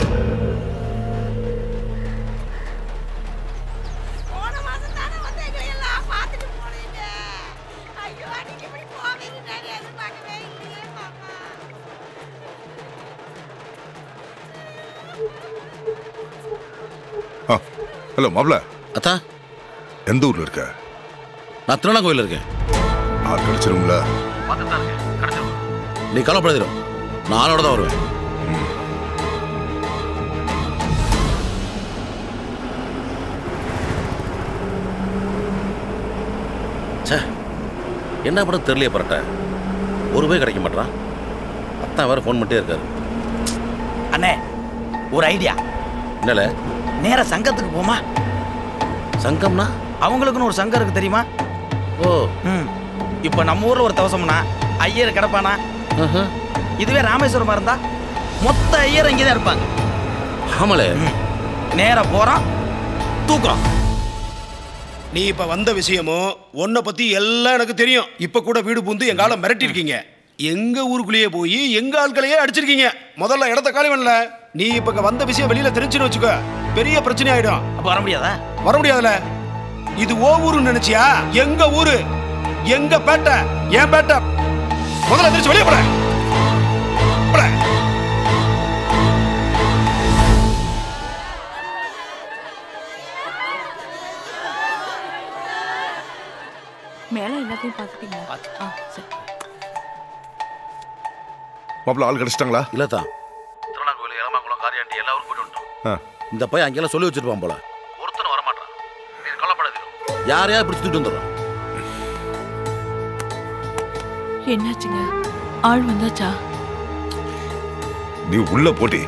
போன மாசம் தானே வந்து எங்களை எல்லாம் பார்த்துட்டு போனீங்க ஐயோ அன்னைக்கு இப்படி போவீங்க நான் எதிர்பார்க்கவே இல்லையே மாமா ஆ ஹலோ மாப்ள அத்தா எந்த ஊர்ல இருக்க நான் திருவண்ணாங்கோயில் இருக்கேன் ஆள் கிடைச்சிருங்களா நீ கவலைப்படாதீரும் நான் ஆளோட தான் வருவேன் ச்சே என்ன பண்ண தெரியலையே பரட்ட ஒரு ரூபாய் கிடைக்க மாட்டான் அத்தான் வேற ஃபோன் பண்ணிட்டே இருக்காரு அண்ணே ஒரு ஐடியா என்னல நேரா சங்கத்துக்கு போமா சங்கம்னா அவங்களுக்குன்னு ஒரு சங்கம் இருக்கு தெரியுமா ஓ ம் இப்போ நம்ம ஊர்ல ஒரு தவசம்னா ஐயர் கிடப்பானா இதுவே ராமேஸ்வரமா இருந்தா மொத்த ஐயர் இங்கே தான் இருப்பாங்க ஆமாலே நேரா போறோம் தூக்குறோம் நீ இப்ப வந்த விஷயமும் உன்னை பத்தி எல்லாம் எனக்கு தெரியும் இப்ப கூட வீடு பூந்து எங்க ஆளை மிரட்டிருக்கீங்க எங்க ஊருக்குள்ளேயே போய் எங்க ஆட்களையே அடிச்சிருக்கீங்க முதல்ல இடத்த காலி பண்ணல நீ இப்ப இங்க வந்த விஷயம் வெளியில தெரிஞ்சுன்னு வச்சுக்கோ பெரிய பிரச்சனை ஆயிடும் அப்ப வர முடியாதா வர முடியாதுல இது ஓ ஊருன்னு நினைச்சியா எங்க ஊரு எங்க பேட்டை என் பேட்டை முதல்ல எந்திரிச்சு வெளியே போட போட. மேல எல்லாத்தையும் பார்த்துட்டீங்களா ஆ சரி மாப்ள ஆள் கிடைச்சிட்டாங்களா இல்லத்தான் திருவண்ணாங்கோயில் இளமாங்குளம் காரியாண்டி எல்லாரும் போயிட்டு வந்துட்டோம் ஆ இந்த பையன் அங்கெல்லாம் சொல்லி வச்சிருப்பான் போல ஒருத்தனும் வரமாட்டான் நீ கவலைப்படாதீரும் யாரையா இப்படி தூக்கிட்டு வந்துடுறோம் என்னாச்சுங்க ஆள் வந்தாச்சா நீ உள்ள போட்டி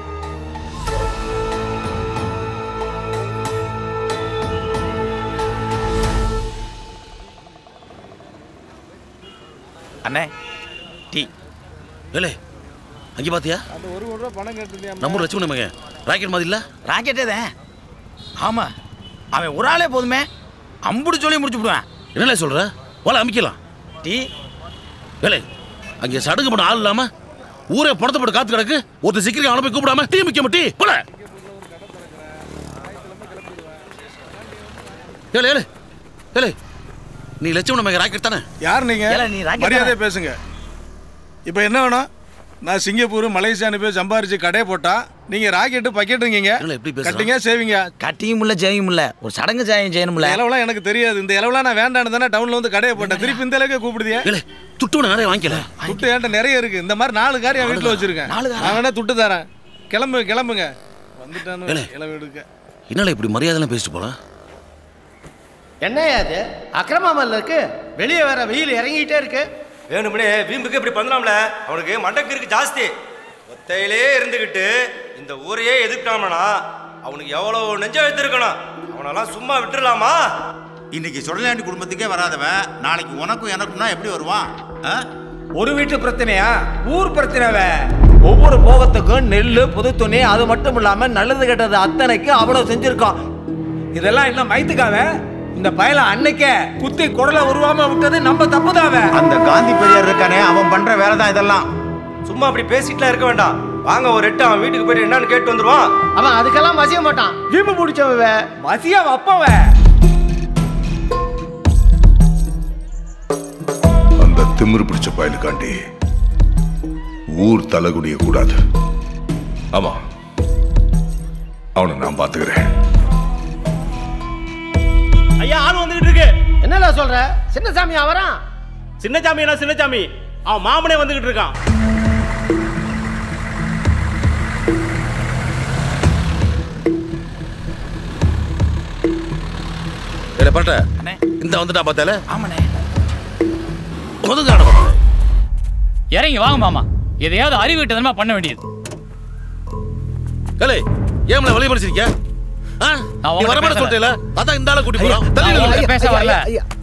அண்ணே டீ ஏலே அங்கே பாத்தியா அந்த ஒரு கோடி ரூபா பணம் கேட்டிருந்தியா நம்ம ஊர் லட்சுமணி மகன் ராக்கெட் மாதிரி இல்ல ராக்கெட்டே தான் ஆமா அவன் ஒரு ஆளே போதுமே அம்புடு சொல்லி முடிச்சு விடுவேன் என்னல சொல்ற போல அமைக்கலாம் டீ ஏலே அங்கே சடங்கு பண்ண ஆள் இல்லாம ஊரே பணத்தை போட்டு காத்து கிடக்கு ஒருத்தர் சீக்கிரம் அவனை போய் கூப்பிடாம டீ மிக்க மாட்டி போல ஏலே ஏலே ஏலே நீ லட்சுமண மகன் ராக்கெட் தானே யார் நீங்க ஏல, நீ ராக்கெட் மரியாதையா தானே? பேசுங்க இப்போ என்ன வேணும் நான் சிங்கப்பூர் மலேசியான்னு போய் சம்பாரிச்சு கடையை போட்டா நீங்க ராக்கெட்டு பக்கெட்டுங்கீங்க என்னல இப்படி பேசுற கட்டிங்க சேவிங்க கட்டியும் இல்ல ஜெயும் இல்ல ஒரு சடங்கு ஜெயம் செய்யணும்ல இந்த இளவெல்லாம் எனக்கு தெரியாது இந்த இளவெல்லாம் நான் வேண்டான்னு தானே டவுன்ல வந்து கடையை போட்டேன் திருப்பி இந்த அளவுக்கு கூப்பிடுதியா ஏலே துட்டு நிறைய வாங்கிக்கல துட்டு என்கிட்ட நிறைய இருக்கு இந்த மாதிரி நாலு கார் என் வீட்டில் வச்சிருக்கேன் நாலு காரா? நான் வேணா துட்டு தரேன் கிளம்பு கிளம்புங்க வந்துட்டானு ஏலே. இளவு எடுக்க என்னல இப்படி மரியாதைலாம் பேசிட்டு போலாம் என்னையா அது அக்கிரமாமல் இருக்கு வெளியே வேற வெயில் இறங்கிட்டே இருக்கு வேணும்னே வீம்புக்கு இப்படி பண்ணலாம்ல அவனுக்கு மண்டக்கு இருக்கு ஜாஸ்தி ஒத்தையிலே இருந்துக்கிட்டு இந்த ஊரையே எதிர்க்காமனா அவனுக்கு எவ்வளோ நெஞ்சம் எடுத்திருக்கணும் அவனெல்லாம் சும்மா விட்டுறலாமா இன்னைக்கு சுடலாண்டி குடும்பத்துக்கே வராதவன் நாளைக்கு உனக்கும் எனக்கும்னா எப்படி வருவான் ஆ? ஒரு வீட்டு பிரச்சனையா ஊர் பிரச்சனைவே ஒவ்வொரு போகத்துக்கும் நெல் புது துணி அது மட்டும் இல்லாம நல்லது கெட்டது அத்தனைக்கு அவ்வளவு செஞ்சிருக்கான் இதெல்லாம் என்ன மைத்துக்காவ இந்த பயல அன்னைக்கே குத்தி குடலை உருவாம விட்டது நம்ம தப்புதாவே அந்த காந்தி பெரியார் இருக்கானே அவன் பண்ற வேலை தான் இதெல்லாம் சும்மா அப்படி பேசிட்டுலாம் இருக்க வேண்டாம் வாங்க ஒரு எட்டு அவன் வீட்டுக்கு போயிட்டு என்னன்னு கேட்டு வந்துருவான் அவன் அதுக்கெல்லாம் மசிய மாட்டான் வீம்பு பிடிச்சவ மசியா வப்பவ அந்த திமிரு பிடிச்ச பயலுக்காண்டி ஊர் தலைகுனிய கூடாது ஆமா அவனை நான் பாத்துக்கிறேன் ஐயா ஆள் வந்துகிட்டு இருக்கு என்னடா சொல்ற சின்னசாமி அவரான் சின்னச்சாமி என்ன சின்னச்சாமி அவன் மாமனே வந்துகிட்டு இருக்கான் ஏலே பரட்ட அண்ணே இந்த வந்துட்டா பார்த்தால ஆமாண்ணே ஒதுங்காட பார்த்தால இறங்கி வாங்க மாமா எதையாவது அறிவிட்டதனமா பண்ண வேண்டியது ஏலே ஏம்ல வெளிய படிச்சிருக்க ஆ நான் நீ உன்கிட்ட வரமாட்ட பேசல. சொல்லிட்டல அதான் இந்த ஆளை கூட்டி போறோம் நான் தள்ளி உன்கிட்ட நில்லு. பேச வரல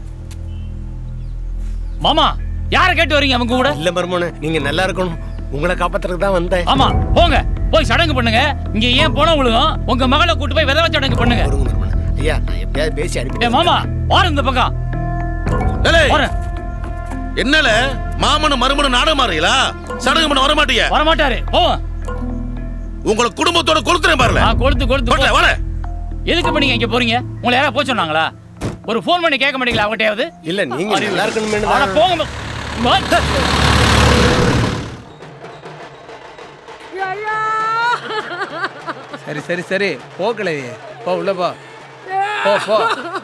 மாமா யார கேட்டு வரீங்க அவங்க கூட இல்ல மர்மோனு நீங்க நல்லா இருக்கணும் உங்களை காப்பாத்துறதுக்கு தான் வந்தேன் ஆமா போங்க போய் சடங்கு பண்ணுங்க இங்க ஏன் போன விழுகும் உங்க மகளை கூட்டு போய் விதவை சடங்கு பண்ணுங்க பொறுங்க மர்மோனு ஐயா நான் எப்படியாவது பேசி ஏ அனுப்பி மாமா வாரு இந்த பக்கம் ஏலே வாரு என்னல மாமனும் மருமனும் நாடகம் மாறீங்களா சடங்கு பண்ண வர மாட்டீங்க வரமாட்டாரு போவோம் உங்களை குடும்பத்தோட கொளுத்துறேன் பாருல ஆ கொளுத்து கொளுத்து கொளுத்து, போ. வாடா. எதுக்கு இப்ப நீங்க இங்க போறீங்க உங்களை யாரா போக சொன்னாங்களா ஒரு ஃபோன் பண்ணி கேட்க மாட்டீங்களா அவங்ககிட்டயாவது இல்ல நீங்க நல்லா இருக்கணும்னு ஆனா தான். போங்க போ. சரி சரி சரி போ கிழவி போ உள்ள போ போ போ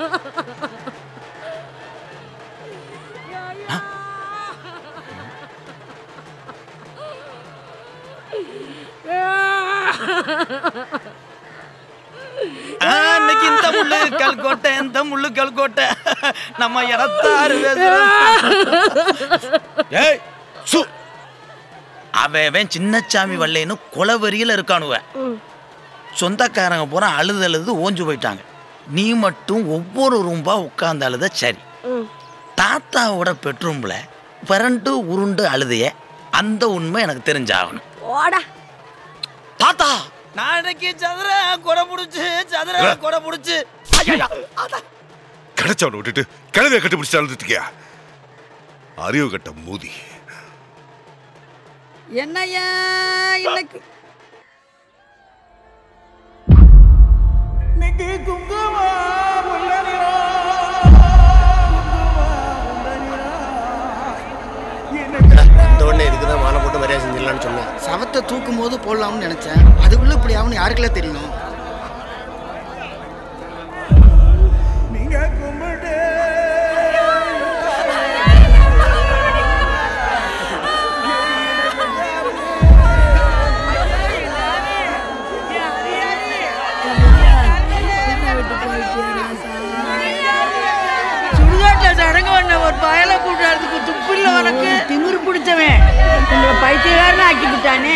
ஆ, இன்னைக்கு இந்த முள்ளு கல்கோட்டை இந்த முள்ளு கல்கோட்டை நம்ம இடத்தாரு பேசுறோம் ஏய் சு அவன் அவன் சின்னச்சாமி வல்லைன்னு கொலவெறியில இருக்கானுவ சொந்தக்காரங்க பூரா அழுது அழுது ஓஞ்சு போயிட்டாங்க நீ மட்டும் ஒவ்வொரு ரூம்பா உட்கார்ந்து அழுத சரி தாத்தாவோட பெட்ரூம்ல பிறண்டு உருண்டு அழுதைய அந்த உண்மை எனக்கு தெரிஞ்சாகணும் ஓடா தாத்தா நாளைக்கு சதுர கொடை புடிச்சு சதுர கொடை புடிச்சு ஐயா கிடைச்சவனை விட்டுட்டு கிழவிய கட்டுப்பிடிச்சு அழுதுட்டு இருக்கியா அறிவு கட்ட மூதி என்னய்யா இன்னைக்கு இந்த உடனே இதுக்கு தான் மாலை போட்டு மரியாதை செஞ்சிடலான்னு சொன்னேன் சவத்தை தூக்கும் போது போடலாம்னு நினைச்சேன் அதுக்குள்ள இப்படி ஆகும்னு யாருக்கெல்லாம் தெரியும் சுடுகாட்டில் சடங்கு பண்ண ஒரு பயலை கூட்டுறதுக்கு துப்பில்ல உனக்கு திமிரு பிடிச்சவன் உங்களை பைத்தியக்காரன் ஆக்கி விட்டானே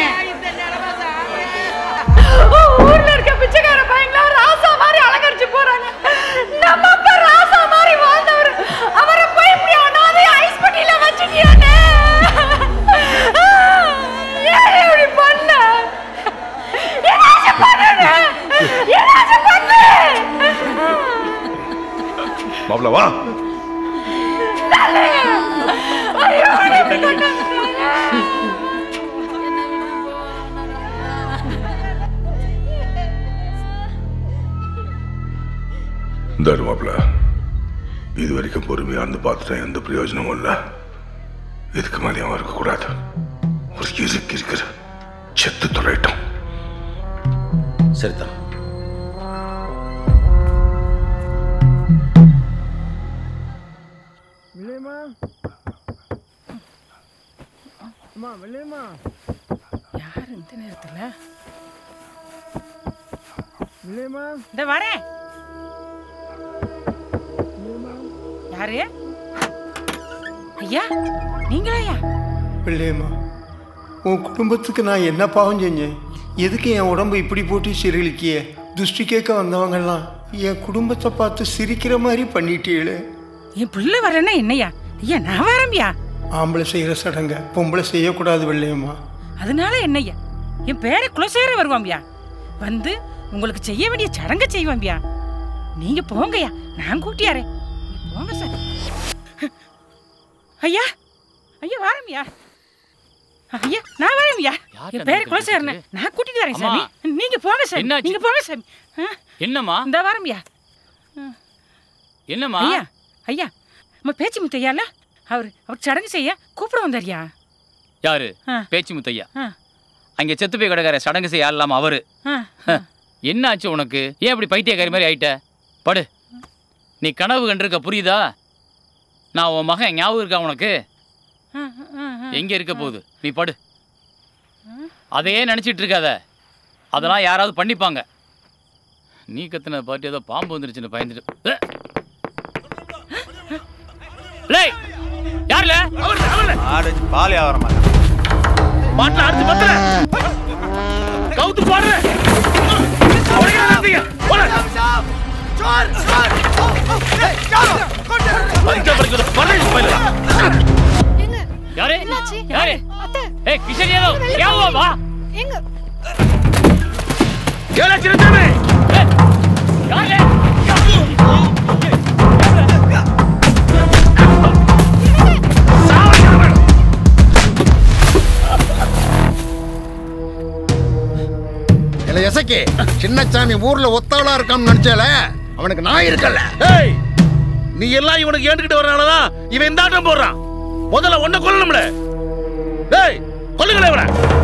ஊர்ல இருக்க பிச்சைக்கார பையங்கள ராசா மாதிரி அலங்கரிச்சு போறாங்க நம்ம அப்பா ராசா மாதிரி வாழ்ந்தவர் அவரை போய் இப்படி அனாதை ஐஸ் பட்டியில வச்சுட்டியானே ஏன் இப்படி பண்ண ஏதாச்சும் பண்ணுங்க ஏதாச்சும் பண்ணு மாப்பிள வா ஐயோ இப்படி கொண்டாந்து இந்த மாப்பிள இது வரைக்கும் பொறுமையா இருந்து பார்த்துட்டேன் எந்த பிரயோஜனமும் இல்லை இதுக்கு மேலேயும் இருக்கக்கூடாது ஒரு இருக்கு இருக்கிற செத்து தொலைட்டோம் சரிதான் வில்லியம்மா அம்மா வில்லியம்மா யார் இந்த நேரத்துல வில்லியம்மா இந்த வரேன் யாரு ஐயா நீங்களா ஐயா பிள்ளையம்மா உன் குடும்பத்துக்கு நான் என்ன பாவம் செஞ்சேன் எதுக்கு என் உடம்பு இப்படி போட்டு சிறுகிழிக்கிய துஷ்டி கேட்க வந்தவங்கெல்லாம் என் குடும்பத்தை பார்த்து சிரிக்கிற மாதிரி பண்ணிட்டீங்களே என் பிள்ளை வரேன்னா என்னய்யா ஐயா நான் வரம்பியா ஆம்பளை செய்கிற சடங்க பொம்பளை செய்யக்கூடாது வெள்ளையம்மா அதனால என்னய்யா என் பேரை குலசேர வருவாம்பியா வந்து உங்களுக்கு செய்ய வேண்டிய சடங்கை செய்வாம்பியா நீங்க போங்கய்யா நான் கூட்டியாரேன் நீங்க போங்க சார் ஐயா ஐயா வாரம்பியா ஐயா நான் வரேன்யா என் பேரை குலசேரன் நான் கூட்டிட்டு வரேன் சாமி நீங்க போங்க சார் என்னாச்சு? நீங்க போங்க சாமி ஆ, என்னம்மா இந்த வாரம்பியா என்னம்மா ஐயா ஐயா நம்ம பேச்சு முத்தையால அவர் அவர் சடங்கு செய்ய கூப்பிட வந்தாரியா யாரு ஆ. பேச்சு முத்தையா ஆ. அங்க செத்து போய் கிடக்கிற சடங்கு செய்ய ஆளலாமா அவரு ஆ என்ன ஆச்சு உனக்கு ஏன் இப்படி பைத்தியக்காரி மாதிரி ஆயிட்ட படு நீ கனவு கண்டிருக்க புரியுதா நான் உன் மகன் ஞாபகம் இருக்கா உனக்கு ஆ, ஆ, ஆ. எங்க இருக்க போகுது நீ படு அதையே நினைச்சிட்டு இருக்காத அதெல்லாம் யாராவது பண்ணிப்பாங்க நீ கத்துன பாட்டு ஏதோ பாம்பு வந்துருச்சுன்னு பயந்துட்டு அஹ். லேய் யாருல ஆடு பால் வியாபாரம் பாட்டில் அடிச்சு பத்துற கவுத்து போடுற யாரு என்னாச்சு? யாரு அத்தை. ஏய் கிஷன் யாதவ் क्या हुआ வா எங்க கேளா சின்னசாமி யாரு எசக்கி சின்னச்சாமி ஊர்ல ஒத்தாளா இருக்கான்னு நினைச்சேல அவனுக்கு நான் இருக்கல ஏய் நீ எல்லாம் இவனுக்கு ஏண்டுக்கிட்டு வரனாலதான் இவன் இந்த ஆட்டம் போடுறான் முதல்ல ஒன்ன கொல்லணும்ல டேய் கொல்லுங்களே இவனை